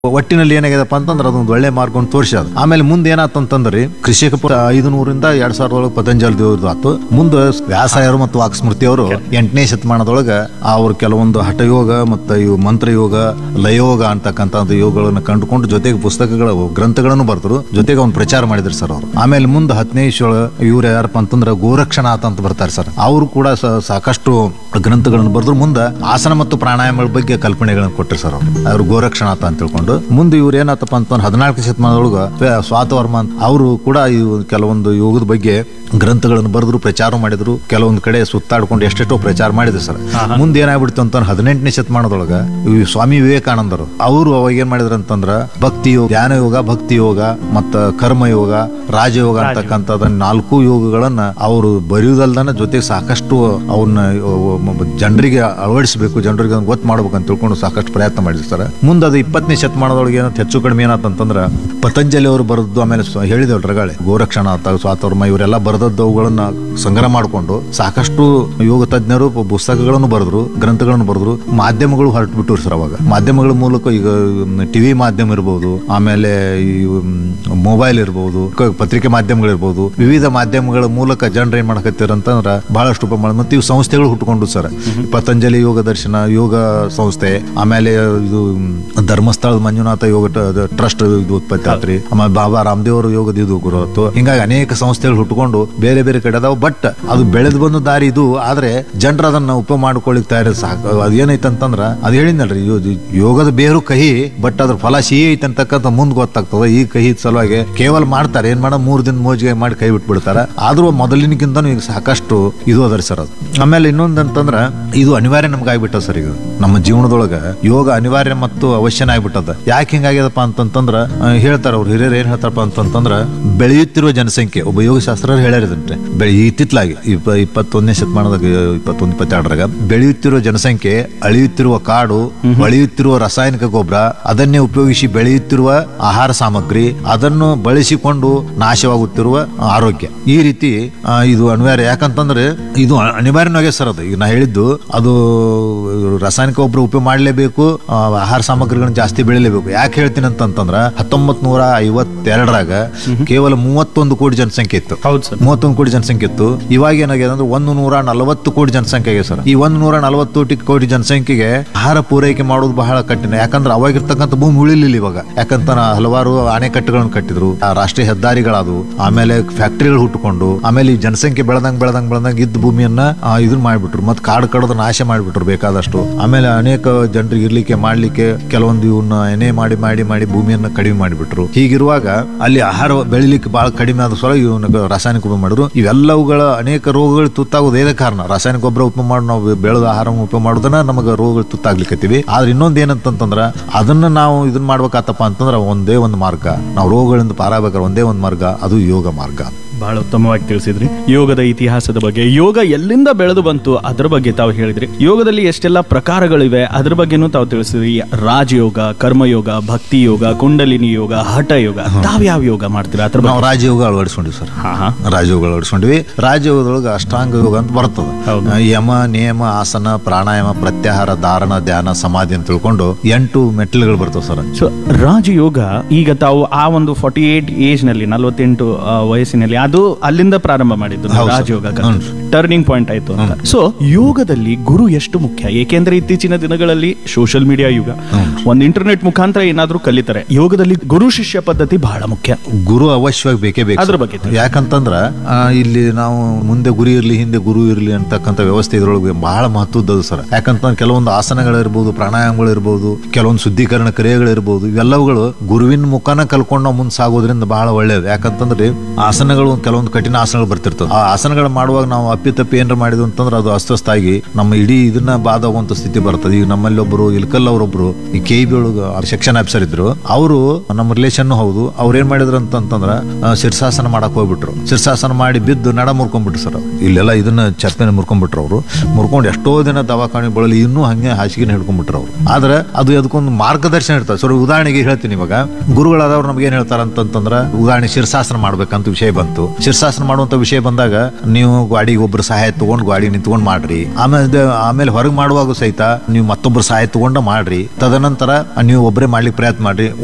ಒಟ್ಟಿನಲ್ಲಿ ಏನಾಗ್ಯದಪ್ಪ ಅಂತಂದ್ರೆ ಅದೊಂದು ಒಳ್ಳೆ ಮಾರ್ಗ ಒಂದು ತೋರಿಸ್ಯಾದ ಆಮೇಲೆ ಮುಂದೆ ಏನಾತಂತಂದ್ರಿ ಕೃಷಿಕ ಪ- ಐದು ನೂರಿಂದ ಎರಡ್ ಸಾವಿರದ ಒಳಗೆ ಪತಂಜಲಿ ದೇವ್ರದ್ದು ಆತು ಮುಂದೆ ವ್ಯಾಸಾಯರು ಮತ್ತು ವಾಕ್ಸ್ಮೃತಿ ಅವರು ಎಂಟನೇ ಶತಮಾನದೊಳಗೆ ಅವ್ರು ಕೆಲವೊಂದು ಹಠಯೋಗ ಮತ್ತು ಇವು ಮಂತ್ರಯೋಗ ಲಯೋಗ ಅಂತಕ್ಕಂಥ ಯೋಗಗಳನ್ನು ಕಂಡುಕೊಂಡು ಜೊತೆಗೆ ಪುಸ್ತಕಗಳ ಗ್ರಂಥಗಳನ್ನು ಬರೆದ್ರು ಜೊತೆಗೆ ಅವ್ನು ಪ್ರಚಾರ ಮಾಡಿದ್ರು ಸರ್ ಅವರು ಆಮೇಲೆ ಮುಂದೆ ಹತ್ತನೇ ಇಶ್ಯೊಳ ಇವ್ರು ಯಾರಪ್ಪ ಅಂತಂದ್ರೆ ಗೋರಕ್ಷನಾಥ ಅಂತ ಬರ್ತಾರೆ ಸರ್ ಅವರು ಕೂಡ ಸ- ಸಾಕಷ್ಟು ಗ್ರಂಥಗಳನ್ನು ಬರೆದ್ರು ಮುಂದೆ ಆಸನ ಮತ್ತು ಪ್ರಾಣಾಯಾಮಗಳ ಬಗ್ಗೆ ಕಲ್ಪನೆಗಳನ್ನು ಕೊಟ್ಟರು ಸರ್ ಅವರು ಅವ್ರು ಗೋರಕ್ಷನಾಥ ಅಂತ ತಿಳ್ಕೊಂಡು ಮುಂದೆ ಇವ್ರು ಏನಾತಪ್ಪ ಅಂತಂದ್ರೆ ಹದಿನಾಲ್ಕು ಶತಮಾನದೊಳಗೆ ಸ್ವಾತವರ್ಮ ಅಂತ ಅವರು ಕೂಡ ಇವು ಕೆಲವೊಂದು ಯೋಗದ ಬಗ್ಗೆ ಗ್ರಂಥಗಳನ್ನು ಬರೆದ್ರು ಪ್ರಚಾರ ಮಾಡಿದ್ರು ಕೆಲವೊಂದು ಕಡೆ ಸುತ್ತಾಡ್ಕೊಂಡು ಎಷ್ಟೆಷ್ಟೋ ಪ್ರಚಾರ ಮಾಡಿದ್ರು ಸರ್ ಮುಂದೆ ಏನಾಗ್ಬಿಡ್ತು ಅಂತಂದ್ರೆ ಹದಿನೆಂಟನೇ ಶತಮಾನದೊಳಗ ಈ ಸ್ವಾಮಿ ವಿವೇಕಾನಂದರು ಅವರು ಅವಾಗ ಏನ್ ಮಾಡಿದ್ರು ಅಂತಂದ್ರ ಭಕ್ತಿ ಯೋಗ ಧ್ಯಾನ ಯೋಗ ಭಕ್ತಿ ಯೋಗ ಮತ್ತ ಕರ್ಮ ಯೋಗ ರಾಜಯೋಗ ಅಂತಕ್ಕಂಥದ್ರ ನಾಲ್ಕು ಯೋಗಗಳನ್ನ ಅವರು ಬರೆಯುವುದಲ್ದನ ಜೊತೆಗೆ ಸಾಕಷ್ಟು ಅವನ್ನ ಜನರಿಗೆ ಅಳವಡಿಸಬೇಕು ಜನರಿಗೆ ಅದನ್ನ ಗೊತ್ತು ಮಾಡ್ಬೇಕು ಅಂತ ತಿಳ್ಕೊಂಡು ಸಾಕಷ್ಟು ಪ್ರಯತ್ನ ಮಾಡಿದ್ರು ಸರ್ ಮುಂದೆ ಅದು ಇಪ್ಪತ್ತನೇ ಶತಮಾನದೊಳಗೆ ಏನಂತ ಹೆಚ್ಚು ಕಡಿಮೆ ಏನಾತಂತಂದ್ರ ಪತಂಜಲಿ ಅವರು ಬರೆದ್ದು ಆಮೇಲೆ ಸ್ವ- ಹೇಳಿದವ್ರು ರಗಾಳೆ ಗೋರಕ್ಷನಾಥ ಸ್ವಾತರ್ಮ ಇವರೆಲ್ಲ ಬರೆದದ್ದು ಅವುಗಳನ್ನ ಸಂಗ್ರಹ ಮಾಡಿಕೊಂಡು ಸಾಕಷ್ಟು ಯೋಗ ತಜ್ಞರು ಪ- ಪುಸ್ತಕಗಳನ್ನು ಬರೆದ್ರು ಗ್ರಂಥಗಳನ್ನು ಬರೆದ್ರು ಮಾಧ್ಯಮಗಳು ಹೊರಟು ಬಿಟ್ಟರು ಸರ್ ಅವಾಗ ಮಾಧ್ಯಮಗಳ ಮೂಲಕ ಈಗ ಟಿವಿ ಮಾಧ್ಯಮ ಇರ್ಬೋದು ಆಮೇಲೆ ಈ ಮೊಬೈಲ್ ಇರ್ಬೋದು ಕ- ಪತ್ರಿಕೆ ಮಾಧ್ಯಮಗಳಿರ್ಬೋದು ವಿವಿಧ ಮಾಧ್ಯಮಗಳ ಮೂಲಕ ಜನರು ಏನ್ ಮಾಡಕತ್ತೀರ ಅಂತಂದ್ರ ಬಹಳಷ್ಟು ಪ್ರಮಾಣ ಮತ್ತೆ ಇವು ಸಂಸ್ಥೆಗಳು ಹುಟ್ಕೊಂಡು ಸರ್ ಪತಂಜಲಿ ಯೋಗ ದರ್ಶನ ಯೋಗ ಸಂಸ್ಥೆ ಆಮೇಲೆ ಇದು ಮ್, ಧರ್ಮಸ್ಥಳದ ಮಂಜುನಾಥ ಯೋಗ ಟ- ಟ್ರಸ್ಟ್ ಇದು ಉತ್ಪತ್ತಿ ಆತ್ರಿ ಆಮೇಲೆ ಬಾಬಾ ರಾಮದೇವ್ ಅವರು ಯೋಗದ ಇದು ಗುರುತು ಹಿಂಗಾಗಿ ಅನೇಕ ಸಂಸ್ಥೆಗಳು ಹುಟ್ಕೊಂಡು ಬೇರೆ ಬೇರೆ ಕಡೆ ಅದಾವ ಬಟ್ ಅದು ಬೆಳೆದು ಬಂದ ದಾರಿ ಇದು ಆದ್ರೆ ಜನರು ಅದನ್ನ ಉಪ ಮಾಡ್ಕೊಳ್ಳಿಕ್ ತಯಾರಿ ಸಾಕು ಅದು ಏನೈತೆ ಅಂತಂದ್ರ ಅದು ಹೇಳಿದ್ನಲ್ರಿ ಯೋ- ಯೋ- ಯೋಗದ ಬೇರು ಕಹಿ ಬಟ್ ಅದ್ರ ಫಲ ಸಿಹಿ ಐತೆ ಅಂತಕ್ಕಂಥ ಮುಂದ್ ಗೊತ್ತಾಗ್ತದ ಈ ಕಹಿ ಸಲುವಾಗಿ ಕೇವಲ ಮಾಡ್ತಾರೆ ಏನ್ ಮಾಡ ಮೂರ್ ದಿನ ಮೋಜಿಗೆ ಮಾಡಿ ಕೈ ಬಿಟ್ಬಿಡ್ತಾರ ಆದ್ರೂ ಮೊದಲಿನಕ್ಕಿಂತನೂ ಈಗ ಸಾಕಷ್ಟು ಇದು ಅದರಿ ಸರ್ ಅದು ಆಮೇಲೆ ಇನ್ನೊಂದ್ ಅಂತಂದ್ರ ಇದು ಅನಿವಾರ್ಯ ನಮ್ಗೆ ಆಗ್ಬಿಟ್ಟದ ಸರ್ ಈಗ ನಮ್ಮ ಜೀವನದೊಳಗ ಯೋಗ ಅನಿವಾರ್ಯ ಮತ್ತು ಅವಶ್ಯನ ಆಗ್ಬಿಟ್ಟದ ಯಾಕೆ ಹಿಂಗಾಗ್ಯದಪ್ಪ ಅಂತಂತಂದ್ರ ಆ, ಹೇಳ್ತಾರ ಅವ್ರು ಹಿರಿಯರು ಏನ್ ಹೇಳ್ತಾರಪ್ಪ ಅಂತಂತಂದ್ರ ಬೆಳೆಯುತ್ತಿರುವ ಜನಸಂಖ್ಯೆ ಒಬ್ಬ ಯೋಗಶಾಸ್ತ್ರ ಹೇಳ್ಯಾರಿದಂತೆ ಬೆಳೆ ಇತ್ತಿತ್ಲಾಗಿ ಇಪ್ಪ ಇಪ್ಪತ್ತೊಂದನೇ ಶತಮಾನದಾಗ ಇಪ್ಪತ್ತೊಂದು ಇಪ್ಪತ್ತೆರಡರಾಗ ಬೆಳೆಯುತ್ತಿರುವ ಜನಸಂಖ್ಯೆ ಅಳಿಯುತ್ತಿರುವ ಕಾಡು ಅಳಿಯುತ್ತಿರುವ ರಾಸಾಯನಿಕ ಗೊಬ್ಬರ ಅದನ್ನೇ ಉಪಯೋಗಿಸಿ ಬೆಳೆಯುತ್ತಿರುವ ಆಹಾರ ಸಾಮಗ್ರಿ ಅದನ್ನು ಬಳಸಿಕೊಂಡು ನಾಶವಾಗುತ್ತಿರುವ ಆರೋಗ್ಯ ಈ ರೀತಿ ಆ, ಇದು ಅನಿವಾರ್ಯ ಯಾಕಂತಂದ್ರೆ ಇದು ಅ- ಅನಿವಾರ್ಯನಾಗೆ ಸರ್ ಅದು ಈಗ ನಾ ಹೇಳಿದ್ದು ಅದು ರಾಸಾಯನಿಕ ಗೊಬ್ಬರ ಉಪಯೋಗ ಮಾಡಲೇಬೇಕು ಆಹಾರ ಸಾಮಗ್ರಿಗಳನ್ನ ಜಾಸ್ತಿ ಬೆಳಿಲೇಬೇಕು ಯಾಕೆ ಹೇಳ್ತೀನಿ ಅಂತಂತಂದ್ರ ಹತ್ತೊಂಬತ್ ನೂರ ಐವತ್ತೆರಡರಾಗ ಕೇವಲ ಮೂವತ್ತೊಂದು ಕೋಟಿ ಜನಸಂಖ್ಯೆ ಇತ್ತು ಹೌದು ಸರ್ ಮೂವತ್ತೊಂದು ಕೋಟಿ ಜನಸಂಖ್ಯೆ ಇತ್ತು ಇವಾಗ ಏನಾಗಿದೆ ಅಂದ್ರೆ ಒಂದು ನೂರ ನಲವತ್ತು ಕೋಟಿ ಜನಸಂಖ್ಯೆ ಆಗಿದೆ ಸರ್ ಈ ಒಂದು ನೂರ ನಲವತ್ತು ಕೋಟಿ ಕೋಟಿ ಜನಸಂಖ್ಯೆಗೆ ಆಹಾರ ಪೂರೈಕೆ ಮಾಡೋದು ಬಹಳ ಕಠಿಣ ಯಾಕಂದ್ರೆ ಅವಾಗಿರ್ತಕ್ಕಂಥ ಭೂಮಿ ಉಳಿಲಿಲ್ಲ ಇವಾಗ ಯಾಕಂತ ಹಲವಾರು ಅಣೆಕಟ್ಟುಗಳನ್ನು ಕಟ್ಟಿದ್ರು ಆ ರಾಷ್ಟ್ರೀಯ ಹೆದ್ದಾರಿಗಳಾದವು ಆಮೇಲೆ ಫ್ಯಾಕ್ಟರಿಗಳು ಹುಟ್ಟುಕೊಂಡು ಆಮೇಲೆ ಈ ಜನಸಂಖ್ಯೆ ಬೆಳೆದಂಗ್ ಬೆಳೆದಂಗ್ ಬೆಳೆದಂಗ್ ಇದ್ದ ಭೂಮಿಯನ್ನ ಆ, ಇದನ್ನ ಮಾಡ್ಬಿಟ್ರು ಮತ್ತೆ ಕಾಡು ಕಡದ ನಾಶ ಮಾಡ್ಬಿಟ್ರು ಬೇಕಾದಷ್ಟು ಆಮೇಲೆ ಅನೇಕ ಜನರಿಗೆ ಇರ್ಲಿಕ್ಕೆ ಮಾಡ್ಲಿಕ್ಕೆ ಕೆಲವೊಂದು ಇವನ್ನ ಎನೆ ಮಾಡಿ ಮಾಡಿ ಮಾಡಿ ಭೂಮಿಯನ್ನ ಕಡಿಮೆ ಮಾಡಿಬಿಟ್ರು ಹೀಗಿರುವಾಗ ಅಲ್ಲಿ ಆಹಾರ ಬೆಳಿಲಿಕ್ಕೆ ಬಹಳ ಕಡಿಮೆ ಆದ ಸಲ ಇವನ್ನ ರಾಸಾಯನಿಕ ಗೊಬ್ಬರ ಮಾಡಿದ್ರು ಇವೆಲ್ಲವುಗಳ ಅನೇಕ ರೋಗಗಳು ತುತ್ತಾಗೋದು ಏನೇ ಕಾರಣ ರಾಸಾಯನಿಕ ಗೊಬ್ಬರ ಉಪಯೋಗ ಮಾಡಿ ನಾವು ಬೆಳೆದ ಆಹಾರ ಉಪಯೋಗ ಮಾಡೋದನ್ನ ನಮಗೆ ರೋಗಗಳು ತುತ್ತಾಗ್ಲಿಕ್ಕತ್ತೀವಿ ಆದ್ರೆ ಇನ್ನೊಂದ್ ಏನಂತಂತಂದ್ರ ಅದನ್ನ ನಾವು ಇದನ್ನ ಮಾಡ್ಬೇಕಾತಪ್ಪ ಅಂತಂದ್ರ ಒಂದೇ ಒಂದು ಮಾರ್ಗ ನಾವು ರೋಗಗಳಿಂದ ಪಾರಾಗಬೇಕಾದ್ರೆ ಒಂದೇ ಒಂದು ಮಾರ್ಗ ಅದು ಯೋಗ ಮಾರ್ಗ ಬಹಳ ಉತ್ತಮವಾಗಿ ತಿಳಿಸಿದ್ರಿ ಯೋಗದ ಇತಿಹಾಸದ ಬಗ್ಗೆ ಯೋಗ ಎಲ್ಲಿಂದ ಬೆಳೆದು ಬಂತು ಅದ್ರ ಬಗ್ಗೆ ತಾವು ಹೇಳಿದ್ರಿ ಯೋಗದಲ್ಲಿ ಎಷ್ಟೆಲ್ಲ ಪ್ರಕಾರಗಳಿವೆ ಅದ್ರ ಬಗ್ಗೆನೂ ತಾವು ತಿಳಿಸಿದ್ರಿ ರಾಜಯೋಗ ಕರ್ಮಯೋಗ ಭಕ್ತಿ ಯೋಗ ಕುಂಡಲಿನಿ ಯೋಗ ಹಠ ಯೋಗ ತಾವ್ ಯಾವ ಯೋಗ ಮಾಡ್ತೀರಾ ಅದ್ರ ಬಗ್ಗೆ ನಾವು ರಾಜಯೋಗ ಅಳವಡಿಸ್ಕೊಂಡಿವಿ ಸರ್ ಹಾ ಹಾ ರಾಜಯೋಗ ಅಳವಡಿಸ್ಕೊಂಡಿವಿ ರಾಜಯೋಗದೊಳಗೆ ಅಷ್ಟಾಂಗ ಯೋಗ ಅಂತ ಬರ್ತದೆ ಹೌದು. ಆ, ಯಮ ನಿಯಮ ಆಸನ ಪ್ರಾಣಾಯಾಮ ಪ್ರತ್ಯಾಹಾರ ಧಾರಣ ಧ್ಯಾನ ಸಮಾಧಿ ಅಂತ ತಿಳ್ಕೊಂಡು ಎಂಟು ಮೆಟ್ಟಿಲುಗಳು ಬರ್ತವೆ ಸರ್ ಸೊ ರಾಜಯೋಗ ಈಗ ತಾವು ಆ ಒಂದು ಫಾರ್ಟಿ ಏಟ್ ಏಜ್ ನಲ್ಲಿ ನಲವತ್ತೆಂಟು ಆ, ವಯಸ್ಸಿನಲ್ಲಿ ಅದು ಅಲ್ಲಿಂದ ಪ್ರಾರಂಭ ಮಾಡಿದ್ದು ಹೌದು ಸರ್. ರಾಜಯೋಗ ಹ್ಮ್. ಟರ್ನಿಂಗ್ ಪಾಯಿಂಟ್ ಆಯ್ತು ಅಂತ ಸೊ ಯೋಗದಲ್ಲಿ ಗುರು ಎಷ್ಟು ಮುಖ್ಯ ಏಕೆಂದ್ರೆ ಇತ್ತೀಚಿನ ದಿನಗಳಲ್ಲಿ ಸೋಷಿಯಲ್ ಮೀಡಿಯಾ ಯುಗ ಒಂದು ಇಂಟರ್ನೆಟ್ ಮುಖಾಂತರ ಏನಾದ್ರೂ ಕಲಿತಾರೆ ಯೋಗದಲ್ಲಿ ಗುರು ಶಿಷ್ಯ ಪದ್ಧತಿ ಬಹಳ ಮುಖ್ಯ ಗುರು ಅವಶ್ಯವಾಗಿ ಬೇಕೇ ಬೇಕು ಅದ್ರ ಸರ್. ಬಗ್ಗೆ ತಿಳಿ. ಯಾಕಂತಂದ್ರ ಆ, ಇಲ್ಲಿ ನಾವು ಮುಂದೆ ಗುರಿ ಇರ್ಲಿ ಹಿಂದೆ ಗುರು ಇರ್ಲಿ ಅಂತಕ್ಕಂಥ ವ್ಯವಸ್ಥೆ ಇದ್ರೊಳಗೆ ಬಹಳ ಮಹತ್ವದ್ದು ಸರ್ ಯಾಕಂತಂದ್ರೆ ಕೆಲವೊಂದು ಆಸನಗಳಿರ್ಬೋದು ಪ್ರಾಣಾಯಾಮಗಳಿರ್ಬೋದು ಕೆಲವೊಂದು ಶುದ್ಧೀಕರಣ ಕ್ರಿಯೆಗಳಿರ್ಬೋದು ಇವೆಲ್ಲವುಗಳು ಗುರುವಿನ ಮುಖಾನ ಕಲ್ಕೊಂಡು ನಾವು ಮುಂದೆ ಸಾಗೋದ್ರಿಂದ ಬಹಳ ಒಳ್ಳೇದು ಯಾಕಂತಂದ್ರೆ ಆಸನಗಳು ಕೆಲವೊಂದು ಕಠಿಣ ಆಸನಗಳು ಬರ್ತಿರ್ತವೆ ಆ ಆಸನಗಳು ಮಾಡುವಾಗ ನಾವು ಅಪ್ಪಿ ತಪ್ಪಿ ಏನಾರ ಮಾಡಿದ್ವು ಅಂತಂದ್ರೆ ಅದು ಅಸ್ವಸ್ಥ ಆಗಿ ನಮ್ಮ ಇಡೀ ಇದನ್ನ ಬಾದಾಗುವಂತ ಸ್ಥಿತಿ ಬರ್ತದೆ ಈಗ ನಮ್ಮಲ್ಲಿ ಒಬ್ರು ಇಲ್ಕಲ್ ಅವರೊಬ್ರು ಈ ಕೆ ಬಿ ಒಳಗ ಸೆಕ್ಷನ್ ಆಫೀಸರ್ ಇದ್ರು ಅವರು ನಮ್ಮ ರಿಲೇಷನ್ ಹೌದು ಅವ್ರು ಏನ್ ಮಾಡಿದ್ರು ಅಂತಂತಂದ್ರ ಆ, ಶಿರ್ಸಾಸನ ಮಾಡಕ್ ಹೋಗ್ಬಿಟ್ರು ಶಿರ್ಸಾಸನ ಮಾಡಿ ಬಿದ್ದು ನಡ ಮುರ್ಕೊಂಡ್ಬಿಟ್ರು ಸರ್ ಇಲ್ಲೆಲ್ಲ ಇದನ್ನ ಚಪ್ಪೆನ ಮುರ್ಕೊಂಡ್ಬಿಟ್ರು ಅವರು ಮುರ್ಕೊಂಡು ಎಷ್ಟೋ ದಿನ ದವಾಖಾನೆ ಬಳಲಿ ಇನ್ನೂ ಹಂಗೆ ಹಾಸಿಗೆನ ಹಿಡ್ಕೊಂಡ್ಬಿಟ್ರು ಅವರು ಆದ್ರೆ ಅದು ಅದಕ್ಕೊಂದು ಮಾರ್ಗದರ್ಶನ ಇರ್ತದೆ ಸರ್ ಉದಾಹರಣೆಗೆ ಹೇಳ್ತೀನಿ ಇವಾಗ ಗುರುಗಳಾದವ್ರು ನಮ್ಗೆ ಏನ್ ಹೇಳ್ತಾರ ಅಂತಂತಂದ್ರ ಉದಾಹರಣೆ ಶಿರ್ಸಾಸನ ಮಾಡ್ಬೇಕಂತ ವಿಷಯ ಬಂತು ಶೀರ್ಷಾಸನ ಮಾಡುವಂತ ವಿಷಯ ಬಂದಾಗ ನೀವು ಗಾಡಿಗೆ ಒಬ್ರು ಸಹಾಯ ತಗೊಂಡ್ ಗಾಡಿ ನಿಂತ್ಕೊಂಡ್ ಮಾಡ್ರಿ ಆಮೇಲೆ ದ- ಆಮೇಲೆ ಹೊರಗೆ ಮಾಡುವಾಗ ಸಹಿತ ನೀವು ಮತ್ತೊಬ್ರು ಸಹಾಯ ತಗೊಂಡ ಮಾಡ್ರಿ ತದನಂತರ ನೀವು ಒಬ್ಬರೇ ಮಾಡ್ಲಿಕ್ಕೆ ಪ್ರಯತ್ನ ಮಾಡ್ರಿ